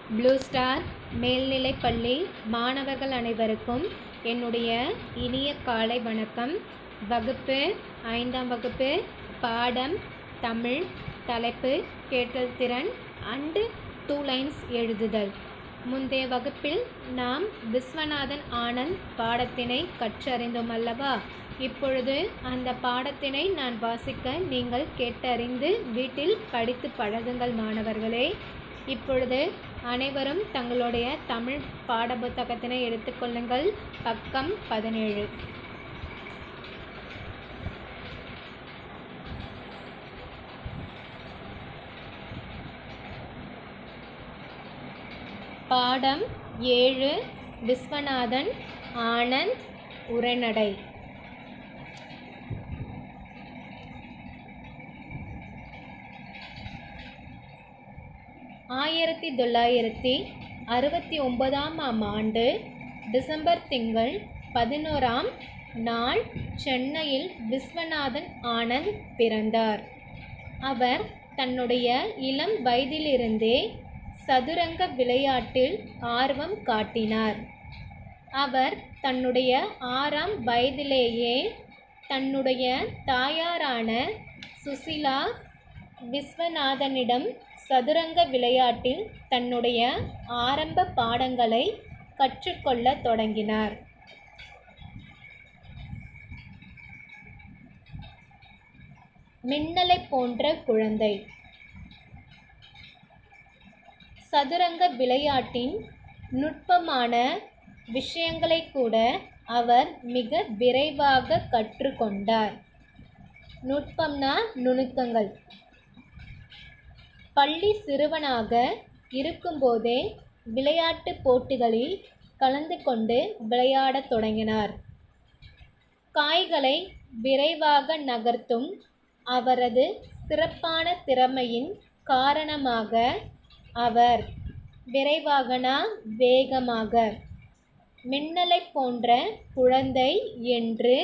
blue star மேல்நிலைப்பள்ளி மாணவர்கள் அனைவருக்கும் என்னுடைய இனிய காலை வணக்கம் வகுப்பு ஐந்தாம் வகுப்பு பாடம் தமிழ் தலைப்பு கேட்டல் திறன் அண்டு டூ லைன்ஸ் எழுதுதல் முந்தைய வகுப்பில் நாம் விஸ்வநாதன் ஆனந்த் பாடத்தினை கற்றறிந்தோம் அல்லவா இப்பொழுது அந்த பாடத்தினை நான் வாசிக்க நீங்கள் கேட்டறிந்து வீட்டில் படித்து பழகுங்கள் மாணவர்களே இப்பொழுது அனைவரும் தங்களுடைய தமிழ் பாட புத்தகத்தினை எடுத்துக்கொள்ளுங்கள் பக்கம் பதினேழு பாடம் ஏழு விஸ்வநாதன் ஆனந்த் உரைநடை ஆயிரத்தி தொள்ளாயிரத்தி அறுபத்தி ஒன்பதாம் ஆம் ஆண்டு டிசம்பர் திங்கள் பதினோராம் நாள் சென்னையில் விஸ்வநாதன் ஆனந்த் பிறந்தார் அவர் தன்னுடைய இளம் வயதிலிருந்தே சதுரங்க விளையாட்டில் ஆர்வம் காட்டினார் அவர் தன்னுடைய ஆறாம் வயதிலேயே தன்னுடைய தாயாரான சுசிலா விஸ்வநாதனிடம் சதுரங்க விளையாட்டில் தன்னுடைய ஆரம்ப பாடங்களை கற்றுக்கொள்ளத் தொடங்கினார் மின்னலை போன்ற குழந்தை சதுரங்க விளையாட்டின் நுட்பமான விஷயங்களை கூட அவர் மிக விரைவாக கற்றுக்கொண்டார் நுட்பம்னா நுணுக்கங்கள் பள்ளி சிறுவனாக இருக்கும்போதே விளையாட்டு போட்டிகளில் கலந்து கொண்டு விளையாடத் தொடங்கினார் காய்களை விரைவாக நகர்த்தும் அவரது சிறப்பான திறமையின் காரணமாக அவர் விரைவாகனா வேகமாக மின்னலை போன்ற குழந்தை என்று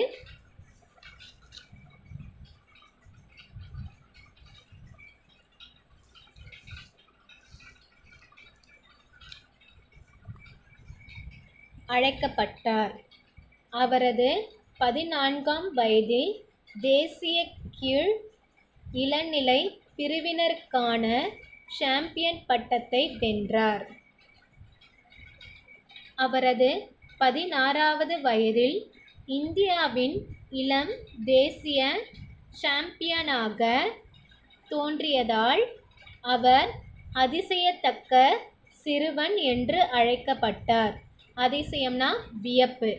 அழைக்கப்பட்டார் அவரது பதினான்காம் வயதில் தேசிய கீழ் இளநிலை பிரிவினருக்கான சாம்பியன் பட்டத்தை வென்றார் அவரது பதினாறாவது வயதில் இந்தியாவின் இளம் தேசிய சாம்பியனாக தோன்றியதால் அவர் அதிசயத்தக்க சிறுவன் என்று அழைக்கப்பட்டார் அதிசயம்னா வியப்பு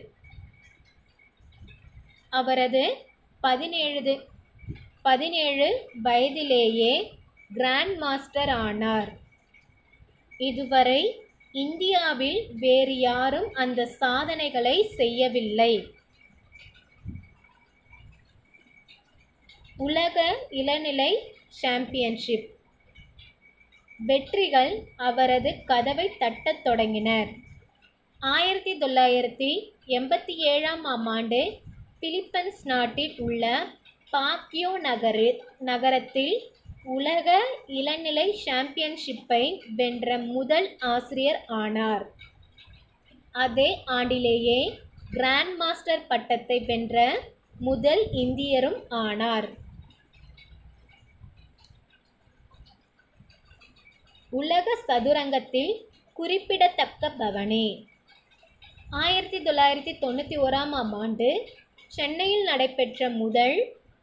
அவரது பதினேழு பதினேழு வயதிலேயே கிராண்ட் மாஸ்டர் ஆனார் இதுவரை இந்தியாவில் வேறு யாரும் அந்த சாதனைகளை செய்யவில்லை உலக இளநிலை சாம்பியன்ஷிப் வெற்றிகள் அவரது கதவை தட்டத் தொடங்கினர் ஆயிரத்தி தொள்ளாயிரத்தி எண்பத்தி ஏழாம் ஆம் ஆண்டு பிலிப்பைன்ஸ் நாட்டில் உள்ள பாக்கியோ நகரு நகரத்தில் உலக இளநிலை சாம்பியன்ஷிப்பை வென்ற முதல் ஆசிரியர் ஆனார் அதே ஆண்டிலேயே கிராண்ட் மாஸ்டர் பட்டத்தை வென்ற முதல் இந்தியரும் ஆனார் உலக சதுரங்கத்தில் குறிப்பிடத்தக்க பவனி ஆயிரத்தி தொள்ளாயிரத்தி தொண்ணூற்றி ஓராம் ஆம் ஆண்டு சென்னையில் நடைபெற்ற முதல்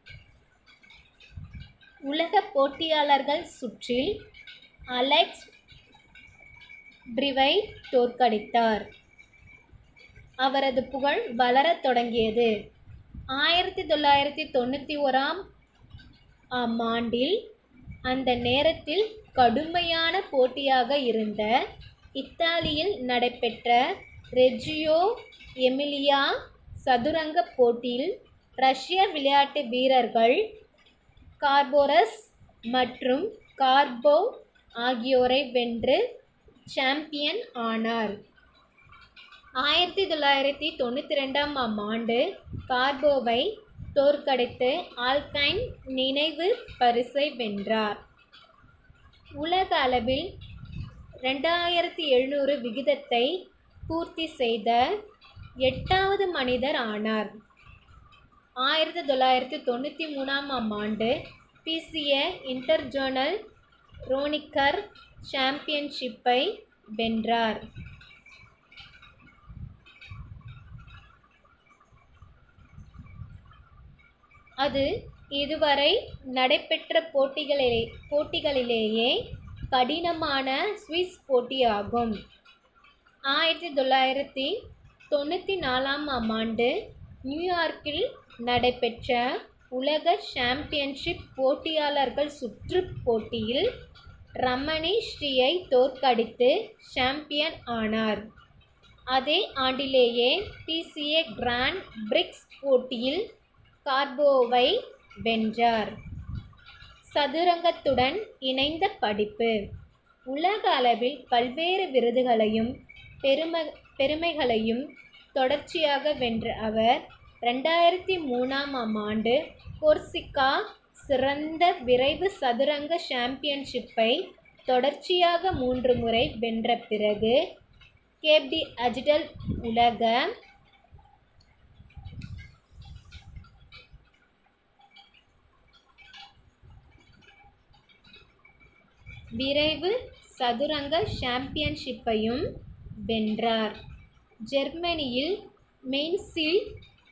உலக போட்டியாளர்கள் சுற்றில் அலெக்ஸ் பிரிவை தோற்கடித்தார் அவரது புகழ் வளரத் தொடங்கியது ஆயிரத்தி தொள்ளாயிரத்தி தொண்ணூற்றி ஓராம் ஆம் ஆண்டில் அந்த நேரத்தில் கடுமையான போட்டியாக இருந்த இத்தாலியில் நடைபெற்ற ரெஜியோ எமிலியா சதுரங்க போட்டியில் ரஷ்ய விளையாட்டு வீரர்கள் கார்போரஸ் மற்றும் கார்போ ஆகியோரை வென்று சாம்பியன் ஆனார் ஆயிரத்தி தொள்ளாயிரத்தி தொண்ணூற்றி ரெண்டாம் ஆம் ஆண்டு கார்போவை தோற்கடித்து ஆல்கைன் நினைவு பரிசை வென்றார் உலக அளவில் ரெண்டாயிரத்தி எழுநூறு விகிதத்தை பூர்த்தி செய்த எட்டாவது மனிதர் ஆனார் ஆயிரத்தி தொள்ளாயிரத்தி தொண்ணூற்றி மூணாம் ஆம் ஆண்டு பிசிஏ இன்டர்ஜோனல் ரோனிக்கர் சாம்பியன்ஷிப்பை வென்றார் அது இதுவரை நடைபெற்ற போட்டிகளிலே போட்டிகளிலேயே கடினமான சுவிஸ் போட்டியாகும் ஆயிரத்தி தொள்ளாயிரத்தி தொண்ணூற்றி நாலாம் ஆம் ஆண்டு நியூயார்க்கில் நடைபெற்ற உலக சாம்பியன்ஷிப் போட்டியாளர்கள் சுற்றுப் போட்டியில் ரமணி ஸ்ரீயை தோற்கடித்து சாம்பியன் ஆனார் அதே ஆண்டிலேயே பிசிஏ கிராண்ட் பிரிக்ஸ் போட்டியில் கார்போவை வென்றார் சதுரங்கத்துடன் இணைந்த படிப்பு உலக அளவில் பல்வேறு விருதுகளையும் பெரும பெருமைகளையும் தொடர்ச்சியாக வென்ற அவர் ரெண்டாயிரத்தி மூணாம் ஆம் ஆண்டு கோர்சிகா சிறந்த விரைவு சதுரங்க சாம்பியன்ஷிப்பை தொடர்ச்சியாக மூன்று முறை வென்ற பிறகு கேப்டி அஜிடல் உலக விரைவு சதுரங்க சாம்பியன்ஷிப்பையும் வென்றார் ஜெர்மனியில் மெயின்ஸில்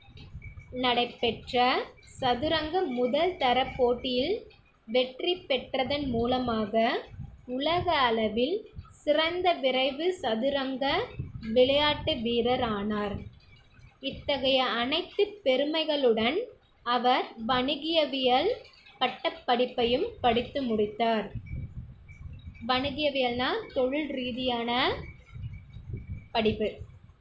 நடைபெற்ற சதுரங்க முதல் தர போட்டியில் வெற்றி பெற்றதன் மூலமாக உலக அளவில் சிறந்த விரைவு சதுரங்க விளையாட்டு வீரர் ஆனார் இத்தகைய அனைத்து பெருமைகளுடன் அவர் வணிகவியல் பட்டப்படிப்பையும் படித்து முடித்தார் வணிகவியல்னா தொழில் ரீதியான படிப்பு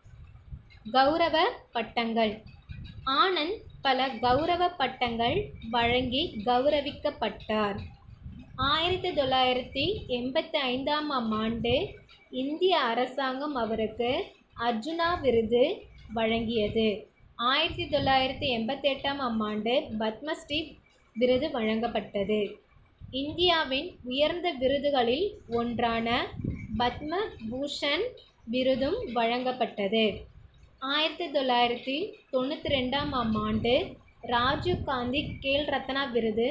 கௌரவ பட்டங்கள் ஆனந்த் பல கௌரவ பட்டங்கள் வழங்கி கௌரவிக்கப்பட்டார் ஆயிரத்தி தொள்ளாயிரத்தி எண்பத்தி ஐந்தாம் ஆம் ஆண்டு இந்திய அரசாங்கம் அவருக்கு அர்ஜுனா விருது வழங்கியது ஆயிரத்தி தொள்ளாயிரத்தி எண்பத்தெட்டாம் ஆம் ஆண்டு பத்மஸ்ரீ விருது வழங்கப்பட்டது இந்தியாவின் உயர்ந்த விருதுகளில் ஒன்றான பத்ம பூஷன் விருதும் வழங்கப்பட்டது ஆயிரத்தி தொள்ளாயிரத்தி தொண்ணூற்றி ரெண்டாம் ஆம் ஆண்டு ராஜீவ் காந்தி கேல் ரத்னா விருது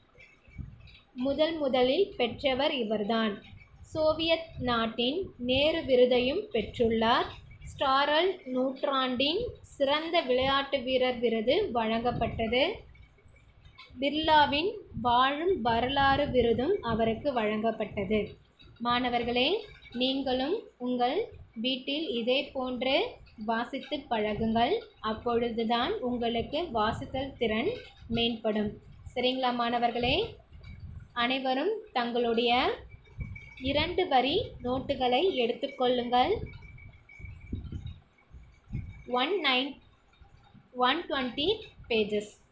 முதல் முதலில் பெற்றவர் இவர்தான் சோவியத் நாட்டின் நேரு விருதையும் பெற்றுள்ளார் ஸ்டாரல் நூற்றாண்டின் சிறந்த விளையாட்டு வீரர் விருது வழங்கப்பட்டது பிர்லாவின் வாழும் வரலாறு விருதும் அவருக்கு வழங்கப்பட்டது மாணவர்களே நீங்களும் உங்கள் வீட்டில் இதே போன்று வாசித்து பழகுங்கள் அப்பொழுதுதான் உங்களுக்கு வாசித்தல் திறன் மேம்படும் சரிங்களா மாணவர்களே அனைவரும் தங்களுடைய இரண்டு வரி நோட்டுகளை எடுத்துக்கொள்ளுங்கள் one nine one twenty pages